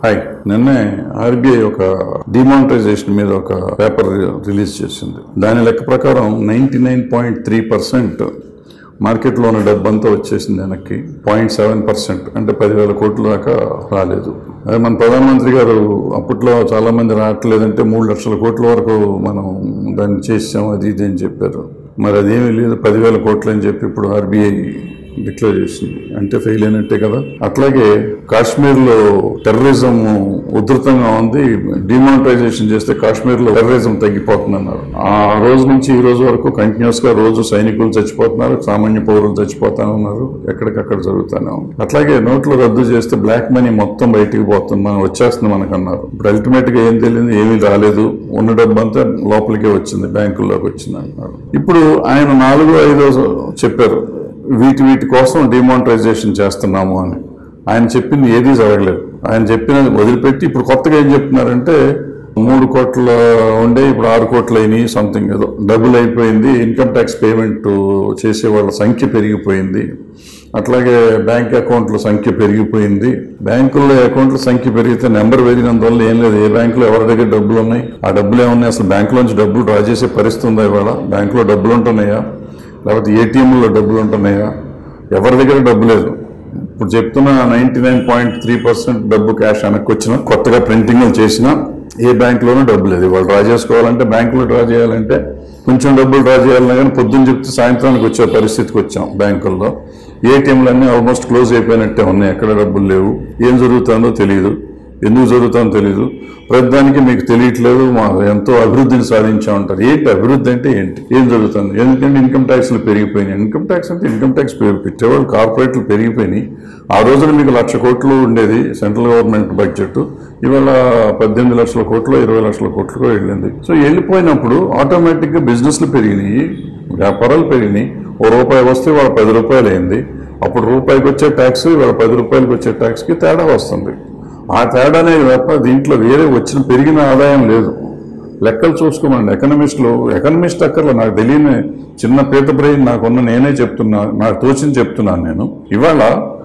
hi నిన్నే RBI ఒక demonetisation మీద ఒక పేపర్ రిలీజ్ చేసింది దాని లెక్క ప్రకారం ninety nine point three percent మార్కెట్లో ఉన్న డబ్బంతా వచ్చేసింది వెనక్కి పాయింట్ సెవెన్ పర్సెంట్ అంటే పదివేల కోట్ల దాకా రాలేదు అదే మన ప్రధానమంత్రి గారు అప్పట్లో చాలా మంది రావట్లేదంటే మూడు లక్షల కోట్ల వరకు మనం దాన్ని చేసాం అది ఇది అని చెప్పారు మరి అదేమీ లేదు పదివేల కోట్లు అని చెప్పి ఇప్పుడు ఆర్బీఐ డిక్లేర్ చేసింది అంటే ఫెయిల్ అయినట్టే కదా అట్లాగే కాశ్మీర్లో టెర్రరిజం ఉధృతంగా ఉంది డిమానిటైజేషన్ చేస్తే కాశ్మీర్లో టెర్రరిజం తగ్గిపోతుందన్నారు ఆ రోజు నుంచి ఈ రోజు వరకు కంటిన్యూస్ గా రోజు సైనికులు చచ్చిపోతున్నారు సామాన్య పౌరులు చచ్చిపోతా ఉన్నారు ఎక్కడికక్కడ జరుగుతూనే ఉంది అట్లాగే నోట్లు రద్దు చేస్తే బ్లాక్ మనీ మొత్తం బయటికి పోతుంది మనం వచ్చేస్తుంది మనకన్నారు ఇప్పుడు అల్టిమేట్ గా ఏం తెలియదు ఏమీ రాలేదు ఉన్న డబ్బంతా లోపలికే వచ్చింది బ్యాంకుల్లోకి వచ్చింది అంటున్నారు ఇప్పుడు ఆయన నాలుగు ఐదో చెప్పారు వీటి వీటి కోసం డిమానిటైజేషన్ చేస్తున్నాము అని ఆయన చెప్పింది ఏదీ జరగలేదు ఆయన చెప్పినది వదిలిపెట్టి ఇప్పుడు కొత్తగా ఏం చెప్తున్నారంటే మూడు కోట్ల ఉండే ఇప్పుడు ఆరు కోట్లు అయినాయి సంథింగ్ ఏదో డబుల్ అయిపోయింది ఇన్కమ్ ట్యాక్స్ పేమెంట్ చేసే వాళ్ళ సంఖ్య పెరిగిపోయింది అట్లాగే బ్యాంక్ అకౌంట్ల సంఖ్య పెరిగిపోయింది బ్యాంకుల్లో అకౌంట్ల సంఖ్య పెరిగితే నెంబర్ పెరిగినందువల్ల ఏం లేదు ఏ బ్యాంకులో ఎవరి దగ్గర డబ్బులు ఉన్నాయి ఆ డబ్బులు ఏమున్నాయి అసలు బ్యాంకులోంచి డబ్బులు డ్రా చేసే పరిస్థితి ఉందా ఇవాళ బ్యాంకులో డబ్బులు ఉంటున్నాయా లేకపోతే ఏటీఎంలో డబ్బులు ఉంటున్నాయా ఎవరి దగ్గర డబ్బు లేదు ఇప్పుడు చెప్తున్న ninety nine point three percent డబ్బు క్యాష్ వెనక్కి వచ్చిన కొత్తగా ప్రింటింగ్ చేసినా ఏ బ్యాంకులోనూ డబ్బు లేదు వాళ్ళు డ్రా చేసుకోవాలంటే బ్యాంకులో డ్రా చేయాలంటే కొంచెం డబ్బులు డ్రా చేయాలన్నా కానీ పొద్దున్న చెప్తే సాయంత్రానికి వచ్చే పరిస్థితికి వచ్చాం బ్యాంకుల్లో ఏటీఎంలు అన్నీ ఆల్మోస్ట్ క్లోజ్ అయిపోయినట్టే ఉన్నాయి ఎక్కడ డబ్బులు లేవు ఏం జరుగుతుందో తెలియదు ఎందుకు జరుగుతుందో తెలియదు ప్రతిదానికి మీకు తెలియట్లేదు మా ఎంతో అభివృద్ధిని సాధించా ఉంటారు ఏంటి అభివృద్ధి అంటే ఏంటి ఏం జరుగుతుంది ఎందుకంటే ఇన్కమ్ ట్యాక్స్లు పెరిగిపోయినాయి ఇన్కమ్ ట్యాక్స్ అంటే ఇన్కమ్ ట్యాక్స్ పెట్టేవాళ్ళు కార్పొరేట్లు పెరిగిపోయినాయి ఆ రోజున మీకు లక్ష కోట్లు ఉండేది సెంట్రల్ గవర్నమెంట్ బడ్జెట్ ఇవాళ పద్దెనిమిది లక్షల కోట్లు ఇరవై లక్షల కోట్లు వెళ్ళింది సో వెళ్ళిపోయినప్పుడు ఆటోమేటిక్గా బిజినెస్లు పెరిగినాయి వ్యాపారాలు పెరిగినాయి ఓ రూపాయి వస్తే వాళ్ళ పది రూపాయలు అయింది అప్పుడు రూపాయికి వచ్చే ట్యాక్స్ ఇవాళ పది రూపాయలకి వచ్చే ట్యాక్స్కి తేడా వస్తుంది ఆ తేడా అనేది తప్ప దీంట్లో వేరే వచ్చిన పెరిగిన ఆదాయం లేదు లెక్కలు చూసుకోమండి ఎకనమిస్టులు ఎకనమిస్ట్ అక్కర్లో నాకు తెలియని చిన్న పీత బ్రెయిన్ నాకున్న నేనే చెప్తున్నా నాకు తోచింది చెప్తున్నాను నేను ఇవాళ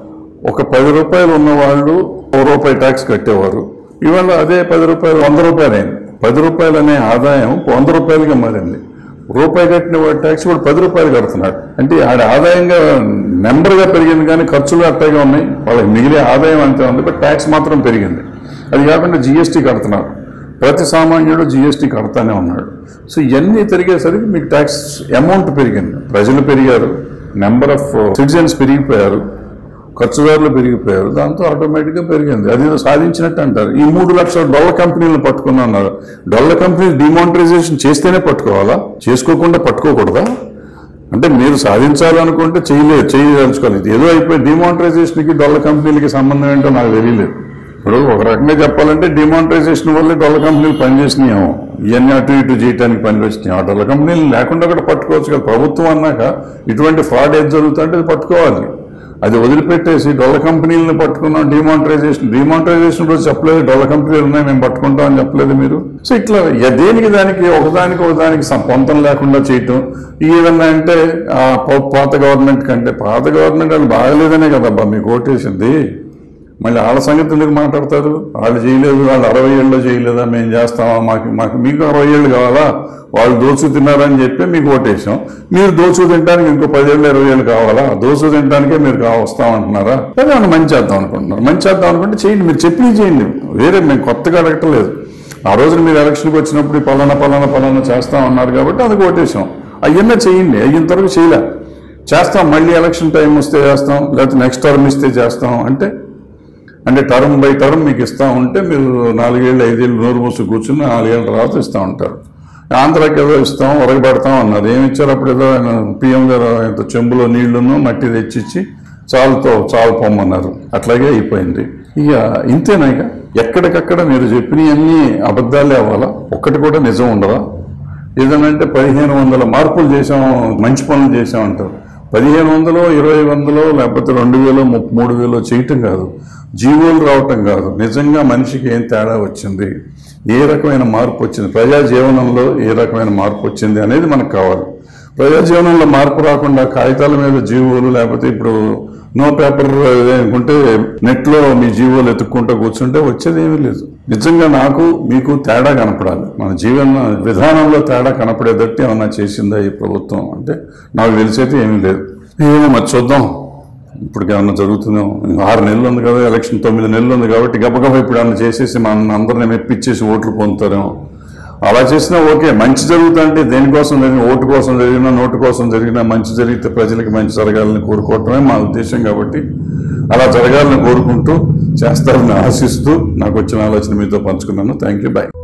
ఒక పది రూపాయలు ఉన్న వాళ్ళు ఓ రూపాయి ట్యాక్స్ కట్టేవారు ఇవాళ అదే పది రూపాయలు వంద రూపాయలు అయింది పది రూపాయలు అనే ఆదాయం వంద రూపాయలుగా మారింది రూపాయి కట్టిన వాడి ట్యాక్స్ కూడా పది రూపాయలు కడుతున్నాడు అంటే ఆడ ఆదాయంగా నెంబర్గా పెరిగింది కానీ ఖర్చులు అట్టగా ఉన్నాయి వాళ్ళకి మిగిలే ఆదాయం అంతే ఉంది బట్ ట్యాక్స్ మాత్రం పెరిగింది అది కాకుండా జిఎస్టీ కడుతున్నారు ప్రతి సామాన్యుడు జిఎస్టీ కడతానే ఉన్నాడు సో ఇవన్నీ తిరిగేసరికి మీకు ట్యాక్స్ అమౌంట్ పెరిగింది ప్రజలు పెరిగారు నెంబర్ ఆఫ్ సిటిజన్స్ పెరిగిపోయారు ఖర్చుదారులు పెరిగిపోయారు దాంతో ఆటోమేటిక్గా పెరిగింది అది ఏదో సాధించినట్టు అంటారు ఈ మూడు లక్షల డొల్ల కంపెనీలు పట్టుకున్నా అన్నారు డొల్ల కంపెనీలు డిమానిటైజేషన్ చేస్తేనే పట్టుకోవాలా చేసుకోకుండా పట్టుకోకూడదా అంటే మీరు సాధించాలనుకుంటే చేయలేదు చేయదలుచుకోలేదు ఇది ఏదో అయిపోయి డిమానిటైజేషన్కి డొల్ల కంపెనీలకి సంబంధం ఏంటో నాకు తెలియలేదు ఇప్పుడు ఒక రకంగా చెప్పాలంటే డిమానిటైజేషన్ వల్లే డొల్ల కంపెనీలు పనిచేసినాయేమో ఇవన్నీ అటు ఇటు చేయడానికి పనికి వచ్చినాయి ఆ డొల్ల కంపెనీలు లేకుండా కూడా పట్టుకోవచ్చు కదా ప్రభుత్వం అన్నాక ఇటువంటి ఫ్రాడ్ ఏది జరుగుతుంటే అది పట్టుకోవాలి అది వదిలిపెట్టేసి డొల్ల కంపెనీలను పట్టుకున్నాం డిమానిటైజేషన్ డిమానిటైజేషన్ రోజు చెప్పలేదు డొల్ల కంపెనీలు ఉన్నాయి మేము పట్టుకుంటాం అని చెప్పలేదు మీరు సో ఇట్లా ఎ- దేనికి దానికి ఒకదానికి ఒకదానికి సం- పొంతం లేకుండా చేయటం ఏదన్నా అంటే ఆ పా- పాత గవర్నమెంట్ కంటే పాత గవర్నమెంట్ అది బాగలేదనే కదబ్బా మీకు ఓటేసింది మళ్ళీ వాళ్ళ సంగతి ఎందుకు మాట్లాడతారు వాళ్ళు చేయలేదు వాళ్ళు అరవై ఏళ్ళు చేయలేదా మేము చేస్తామా మాకు మాకు మీకు అరవై ఏళ్ళు కావాలా వాళ్ళు దోచు తిన్నారని చెప్పి మీకు ఓటేసాం మీరు దోచు తినడానికి ఇంకో పదేళ్ళు ఇరవై ఏళ్ళు కావాలా దోచు తినడానికే మీరు కా వస్తామంటున్నారా అదే మనం మంచి చేద్దాం అనుకుంటున్నారు మంచి చేద్దాం అనుకుంటే చేయండి మీరు చెప్పి చేయండి వేరే మేము కొత్తగా అడగట్లేదు ఆ రోజున మీరు ఎలక్షన్కి వచ్చినప్పుడు ఈ పలానా పలానా పలానా చేస్తాం అన్నారు కాబట్టి అది ఓటేసాం అవన్నీ చేయండి అయిన తర్వాత చేయలే చేస్తాం మళ్ళీ ఎలక్షన్ టైం వస్తే చేస్తాం లేకపోతే నెక్స్ట్ టర్మ్ ఇస్తే చేస్తాం అంటే అంటే టర్మ్ బై టర్మ్ మీకు ఇస్తా ఉంటే మీరు నాలుగేళ్ళు ఐదేళ్ళు నోరు మూసి కూర్చుని నాలుగేళ్ళ తర్వాత ఇస్తూ ఉంటారు ఆంధ్రాకి ఏదో ఇస్తాం ఉరగబెడతాం అన్నారు ఏమి ఇచ్చారు అప్పుడు ఏదో ఆయన పిఎం గారు ఇంత చెంబులో నీళ్లను మట్టి తెచ్చిచ్చి చాలుతో చాలు పొమ్మన్నారు అట్లాగే అయిపోయింది ఇక ఇంతేనా ఇక ఎక్కడికక్కడ మీరు చెప్పినవన్నీ అబద్ధాలే అవ్వాలా ఒక్కటి కూడా నిజం ఉండదా ఏదనంటే పదిహేను వందల మార్పులు చేసాం మంచి పనులు చేసాం అంటారు పదిహేను వందలు ఇరవై వందలు లేకపోతే రెండు వేలు ముప్పై మూడు వేలు చేయటం కాదు జీవోలు రావటం కాదు నిజంగా మనిషికి ఏం తేడా వచ్చింది ఏ రకమైన మార్పు వచ్చింది ప్రజా జీవనంలో ఏ రకమైన మార్పు వచ్చింది అనేది మనకు కావాలి ప్రజా జీవనంలో మార్పు రాకుండా కాగితాల మీద జీవోలు లేకపోతే ఇప్పుడు నో పేపర్ అనుకుంటే నెట్లో మీ జీవోలు ఎత్తుక్కుంటూ కూర్చుంటే వచ్చేది ఏమీ లేదు నిజంగా నాకు మీకు తేడా కనపడాలి మన జీవన విధానంలో తేడా కనపడేటట్టు ఏమన్నా చేసిందా ఈ ప్రభుత్వం అంటే నాకు తెలిసైతే ఏమీ లేదు ఏమో మరి చూద్దాం ఇప్పటికి ఏమన్నా జరుగుతుందేమో ఇంకా ఆరు నెలలు ఉంది కదా ఎలక్షన్ తొమ్మిది నెలలు ఉంది కాబట్టి గబగబా ఇప్పుడు ఏమన్నా చేసేసి మన అందరిని మెప్పించేసి ఓట్లు పొందుతారేమో అలా చేసినా ఓకే మంచి జరుగుతుంటే దేనికోసం జరిగిన ఓటు కోసం జరిగినా నోటు కోసం జరిగినా మంచి జరిగితే ప్రజలకి మంచి జరగాలని కోరుకోవటమే మా ఉద్దేశం కాబట్టి అలా జరగాలని కోరుకుంటూ చేస్తారని ఆశిస్తూ నాకు వచ్చిన ఆలోచన మీతో పంచుకున్నాను థ్యాంక్ యూ బాయ్